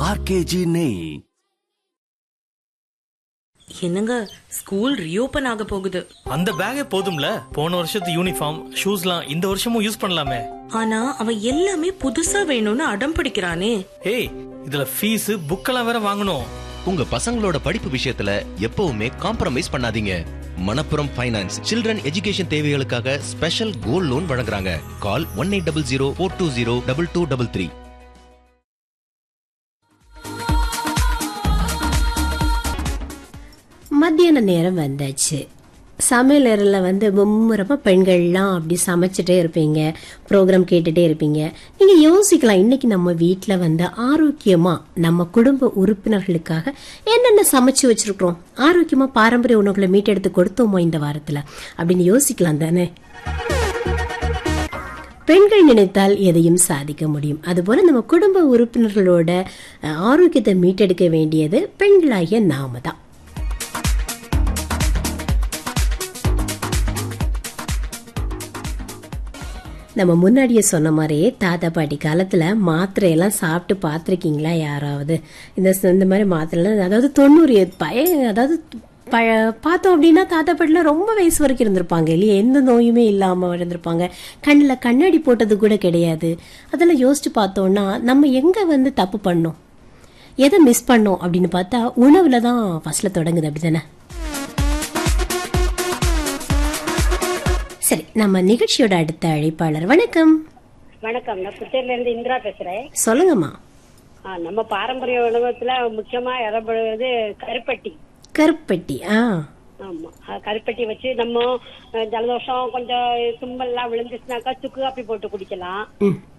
RKG நெய் என்னங்க school reopen ஆக போகுது அந்த பேக்கே போதும்ல போன வருஷத்து யூனிஃபார்ம் ஷூஸ்லாம் இந்த வருஷமும் யூஸ் பண்ணலாமே ஆனா அவன் எல்லாமே புதுசா வேணும்னு அடம் பிடிக்கிறானே ஏய் இதுல ஃபீஸ் புக்கெல்லாம் வேற வாங்கணும் உங்க பசங்களோட படிப்பு விஷயத்துல எப்பவுமே காம்ப்ரமைஸ் பண்ணாதீங்க மணப்புரம் ஃபைனான்ஸ் சில்ட்ரன் எஜுகேஷன் தேவைகளுக்காக ஸ்பெஷல் கோல்ட் லோன் வழங்குறாங்க call one eight double zero four two zero double two double three மத்தியான நேரம் வந்தாச்சு சமையல் அறையில் வந்து மும்முரமாக பெண்கள்லாம் அப்படி சமைச்சிட்டே இருப்பீங்க ப்ரோக்ராம் கேட்டுட்டே இருப்பீங்க நீங்கள் யோசிக்கலாம் இன்னைக்கு நம்ம வீட்டில் வந்து ஆரோக்கியமாக நம்ம குடும்ப உறுப்பினர்களுக்காக என்னென்ன சமைச்சு வச்சிருக்கிறோம் ஆரோக்கியமாக பாரம்பரிய உணவுகளை மீட்டெடுத்து கொடுத்தோமோ இந்த வாரத்தில் அப்படின்னு யோசிக்கலாம் தானே பெண்கள் நினைத்தால் எதையும் சாதிக்க முடியும் அதுபோல நம்ம குடும்ப உறுப்பினர்களோட அஹ், ஆரோக்கியத்தை மீட்டெடுக்க வேண்டியது பெண்களாகிய நாம தான் நம்ம முன்னாடியே சொன்ன மாதிரியே தாத்தா பாட்டி காலத்துல மாத்திரையெல்லாம் சாப்பிட்டு பார்த்துருக்கீங்களா யாராவது இந்த ச- இந்த மாதிரி மாத்திரைலாம் அதாவது தொண்ணூறு பய அதாவது ப பார்த்தோம் அப்படின்னா தாத்தா பாட்டிலாம் ரொம்ப வயசு வரைக்கும் இருந்திருப்பாங்க இல்லையா எந்த நோயுமே இல்லாம இருந்திருப்பாங்க கண்ணில் கண்ணாடி போட்டது கூட கிடையாது அதெல்லாம் யோசிச்சு பார்த்தோம்னா நம்ம எங்க வந்து தப்பு பண்ணோம் எதை மிஸ் பண்ணோம் அப்படின்னு பார்த்தா உணவுல தான் ஃபர்ஸ்ட்ல தொடங்குது அப்படிதானே சரி நம்ம நிகழ்ச்சியோட அடுத்த அழைப்பாளர் வணக்கம் வணக்கம் நான் புத்தூர்ல இருந்து இந்திரா பேசுறேன் சொல்லுங்கம்மா ஆ, நம்ம பாரம்பரிய உணவகத்துல முக்கியமா இடப்படுவது கருப்பட்டி கருப்பட்டி ஆ ஆமா ஆ, கருப்பட்டி வச்சு நம்ம அஹ், ஜலதோஷம் கொஞ்சம் தும்பல்லாம் விழுந்துச்சுனாக்கா சுக்கு காப்பி போட்டு குடிக்கலாம் ம்